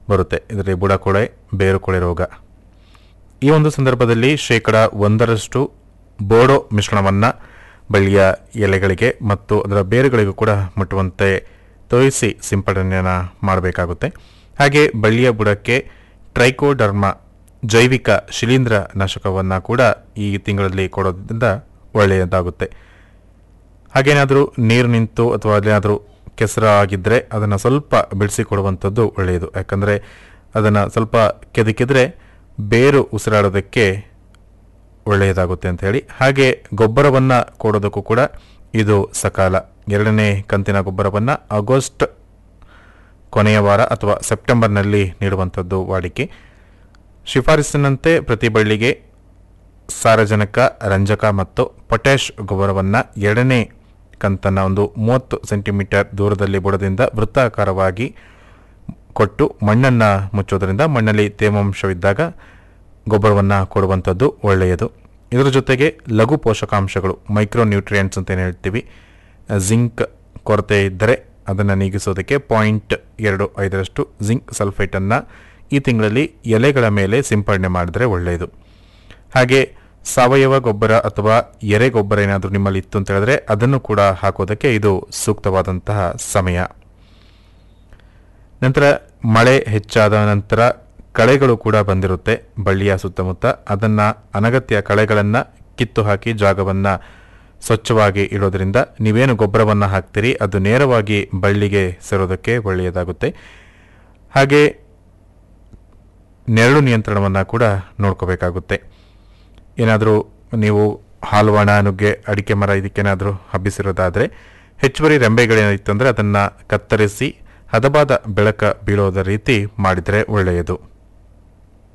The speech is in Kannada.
ಬರುತ್ತೆ ಇದರಲ್ಲಿ ಬುಡಕೊಳೆ ಬೇರುಕೊಳೆ ರೋಗ ಈ ಒಂದು ಸಂದರ್ಭದಲ್ಲಿ ಶೇಕಡ ಒಂದರಷ್ಟು ಬೋಡೋ ಮಿಶ್ರಣವನ್ನು ಬಳ್ಳಿಯ ಎಲೆಗಳಿಗೆ ಮತ್ತು ಅದರ ಬೇರುಗಳಿಗೂ ಕೂಡ ಮುಟ್ಟುವಂತೆ ತೋಯಿಸಿ ಸಿಂಪಡಣೆಯನ್ನು ಮಾಡಬೇಕಾಗುತ್ತೆ ಹಾಗೆ ಬಳ್ಳಿಯ ಬುಡಕ್ಕೆ ಟ್ರೈಕೋಡರ್ಮ ಜೈವಿಕ ಶಿಲೀಂಧ್ರ ನಾಶಕವನ್ನು ಕೂಡ ಈ ತಿಂಗಳಲ್ಲಿ ಕೊಡೋದ್ರಿಂದ ಒಳ್ಳೆಯದಾಗುತ್ತೆ ಹಾಗೇನಾದರೂ ನೀರು ನಿಂತು ಅಥವಾ ಅದೇನಾದರೂ ಕೆಸರ ಆಗಿದ್ದರೆ ಅದನ್ನು ಸ್ವಲ್ಪ ಬಿಡಿಸಿಕೊಡುವಂಥದ್ದು ಒಳ್ಳೆಯದು ಯಾಕಂದರೆ ಅದನ್ನು ಸ್ವಲ್ಪ ಕೆದಕಿದ್ರೆ ಬೇರು ಉಸಿರಾಡೋದಕ್ಕೆ ಒಳ್ಳೆಯದಾಗುತ್ತೆ ಅಂತ ಹೇಳಿ ಹಾಗೆ ಗೊಬ್ಬರವನ್ನು ಕೊಡೋದಕ್ಕೂ ಕೂಡ ಇದು ಸಕಾಲ ಎರಡನೇ ಕಂತಿನ ಗೊಬ್ಬರವನ್ನು ಆಗಸ್ಟ್ ಕೊನೆಯ ವಾರ ಅಥವಾ ಸೆಪ್ಟೆಂಬರ್ನಲ್ಲಿ ನೀಡುವಂಥದ್ದು ವಾಡಿಕೆ ಶಿಫಾರಸಿನಂತೆ ಪ್ರತಿ ಬಳ್ಳಿಗೆ ಸಾರಜನಕ ರಂಜಕ ಮತ್ತು ಪೊಟ್ಯಾಷ್ ಗೊಬ್ಬರವನ್ನು ಎರಡನೇ ಕಂತನ್ನು ಒಂದು ಮೂವತ್ತು ಸೆಂಟಿಮೀಟರ್ ದೂರದಲ್ಲಿ ಬುಡದಿಂದ ವೃತ್ತಾಕಾರವಾಗಿ ಕೊಟ್ಟು ಮಣ್ಣನ್ನು ಮುಚ್ಚೋದ್ರಿಂದ ಮಣ್ಣಲ್ಲಿ ತೇವಾಂಶವಿದ್ದಾಗ ಗೊಬ್ಬರವನ್ನು ಕೊಡುವಂಥದ್ದು ಒಳ್ಳೆಯದು ಇದರ ಜೊತೆಗೆ ಲಘು ಪೋಷಕಾಂಶಗಳು ಮೈಕ್ರೋ ನ್ಯೂಟ್ರಿಯೆಂಟ್ಸ್ ಅಂತ ಏನು ಹೇಳ್ತೀವಿ ಜಿಂಕ್ ಕೊರತೆ ಇದ್ದರೆ ಅದನ್ನು ನೀಗಿಸೋದಕ್ಕೆ ಪಾಯಿಂಟ್ ಎರಡು ಐದರಷ್ಟು ಜಿಂಕ್ ಸಲ್ಫೇಟನ್ನು ಈ ತಿಂಗಳಲ್ಲಿ ಎಲೆಗಳ ಮೇಲೆ ಸಿಂಪಡಣೆ ಮಾಡಿದ್ರೆ ಒಳ್ಳೆಯದು ಹಾಗೆ ಸಾವಯವ ಗೊಬ್ಬರ ಅಥವಾ ಎರೆ ಗೊಬ್ಬರ ಏನಾದರೂ ನಿಮ್ಮಲ್ಲಿ ಇತ್ತು ಅಂತ ಹೇಳಿದ್ರೆ ಅದನ್ನು ಕೂಡ ಹಾಕೋದಕ್ಕೆ ಇದು ಸೂಕ್ತವಾದಂತಹ ಸಮಯ ನಂತರ ಮಳೆ ಹೆಚ್ಚಾದ ನಂತರ ಕಳೆಗಳು ಕೂಡ ಬಂದಿರುತ್ತೆ ಬಳ್ಳಿಯ ಸುತ್ತಮುತ್ತ ಅದನ್ನು ಅನಗತ್ಯ ಕಳೆಗಳನ್ನು ಕಿತ್ತು ಹಾಕಿ ಜಾಗವನ್ನು ಸ್ವಚ್ಛವಾಗಿ ಇಡೋದ್ರಿಂದ ನೀವೇನು ಗೊಬ್ಬರವನ್ನು ಹಾಕ್ತೀರಿ ಅದು ನೇರವಾಗಿ ಬಳ್ಳಿಗೆ ಸೇರೋದಕ್ಕೆ ಒಳ್ಳೆಯದಾಗುತ್ತೆ ಹಾಗೆ ನೆರಳು ನಿಯಂತ್ರಣವನ್ನು ಕೂಡ ನೋಡ್ಕೋಬೇಕಾಗುತ್ತೆ ಏನಾದರೂ ನೀವು ಹಾಲ್ವಾಣ ನುಗ್ಗೆ ಅಡಿಕೆ ಮರ ಇದಕ್ಕೇನಾದರೂ ಹಬ್ಬಿಸಿರೋದಾದರೆ ಹೆಚ್ಚುವರಿ ರೆಂಬೆಗಳೇನಿತ್ತು ಅಂದರೆ ಅದನ್ನು ಕತ್ತರಿಸಿ ಹದವಾದ ಬೆಳಕ ಬೀಳೋದ ರೀತಿ ಮಾಡಿದರೆ ಒಳ್ಳೆಯದು